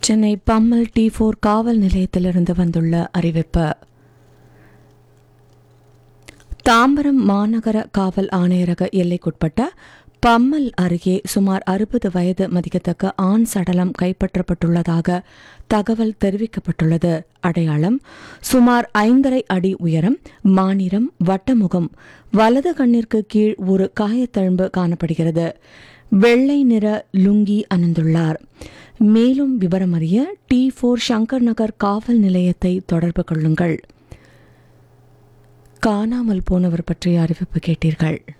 Chennai Pammal D four காவல் நிலையத்திலிருந்து வந்துள்ள அறிவிப்பு தாம்பரம் மாநகர காவல் ஆணையரக எல்லைக்குட்பட்ட பம்மல் அருகே சுமார் அறுபது வயது மதிக்கத்தக்க ஆண் சடலம் கைப்பற்றப்பட்டுள்ளதாக தகவல் தெரிவிக்கப்பட்டுள்ளது அடையாளம் சுமார் ஐந்தரை அடி உயரம் மாநிறம் வட்டமுகம் வலது கண்ணிற்கு கீழ் ஒரு காயத்தழும்பு காணப்படுகிறது வெள்ளை நிற லுங்கி அணிந்துள்ளார் மேலும் விவரம் அறிய டி ஃபோர் சங்கர் நகர் காவல் நிலையத்தை தொடர்பு கொள்ளுங்கள் காணாமல் போனவர் பற்றிய அறிவிப்பு கேட்டீர்கள்